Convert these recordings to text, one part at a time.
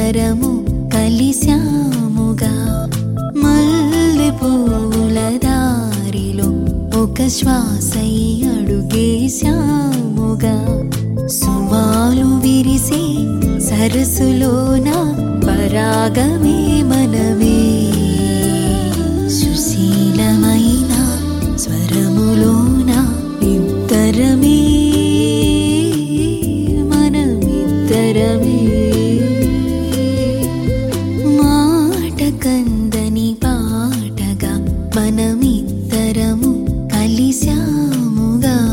మనమిద్దరము కలిశాముగా మల్లె పూల దారిలో ఒక శ్వాసై అడుగేశాముగా సుమాలు విరిసే సరస్సులోన పరాగమే మనమే సుశీలమైన స్వరములోన ఇద్దరమే మనమిద్దరమే మాట కందని పాటగా మనమిద్దరము కలిశాముగా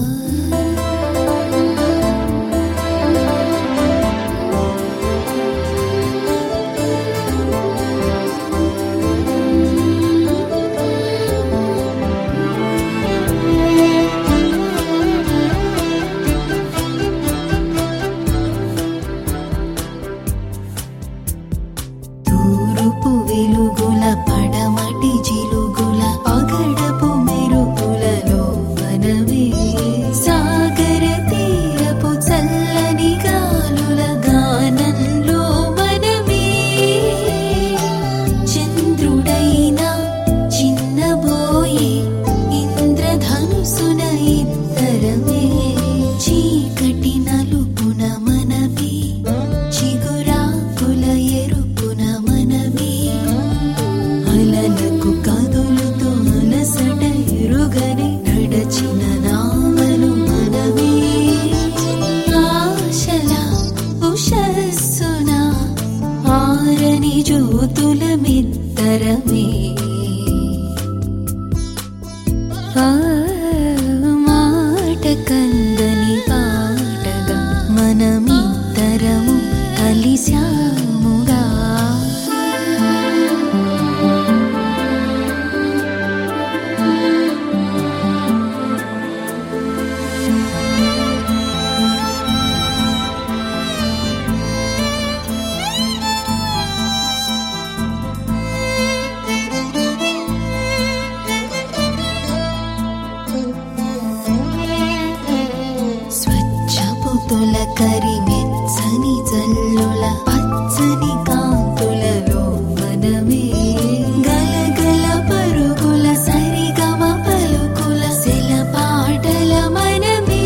తూరుపు వెలుగుల పడమటి జిలుగుల పగడపు మెరుపులలో మనమే సాగర తీరపు చల్లని గాలుల గానంలో మనమే చంద్రుడైనా చిన్నబోయే ఇంద్రధనుసున ఇద్దరమే చీకటి నలుపున మనమే చిగురాకుల ఎరుపున మనమే అలలకు కదులుతూ అలసట ఎరుగని నడచిన నావలు మనమే ఆశల ఉషస్సున ఆరని జ్యోతుల మిద్దరమే ఆ మాట కందని పాటగా మనమిద్దరము కలిశాముగా స్వచ్ఛపు తొలకరి మెచ్చని జల్లుల పచ్చని కాంతులలో మనమే గలగల పరుగుల సరిగమ పలుకుల శిల పాటల మనమే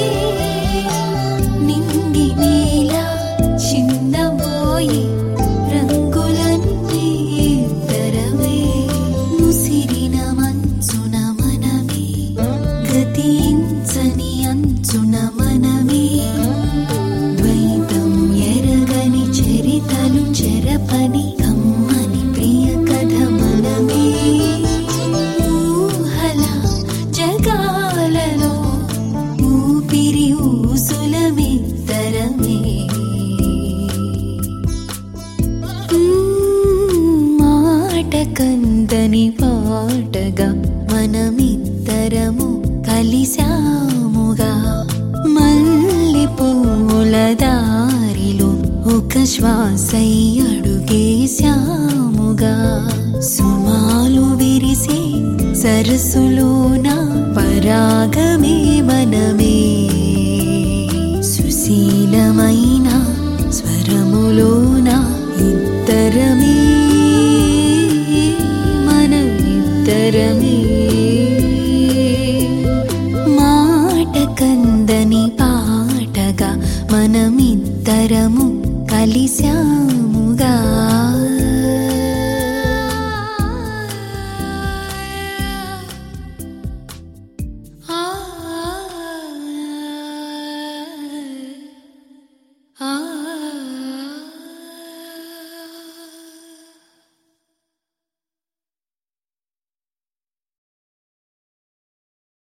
నింగి నీల చిన్నబోయి రంగులన్నీ ఇద్దరమే ముసిరిన మంచున మనమే గతించని అంచున మనమే ద్వైతం ఎరగని చరితలు చెరపని కమ్మని ప్రియ కథ మనమే ఊహల జగాలలో ఊపిరి ఊసులమిద్దరమే మాట కందని పాటగా మనమిద్దరము కలిశాముగా మల్లె పూల దారిలో ఒక శ్వాసై అడుగేశాముగా సుమాలు విరిసే సరస్సులోన పరాగమే మనమే సుశీలమైన స్వరములోన ఇద్దరమే మనమిద్దరమే మాట కందని పాటగా మనమిద్దరము కలిశాముగా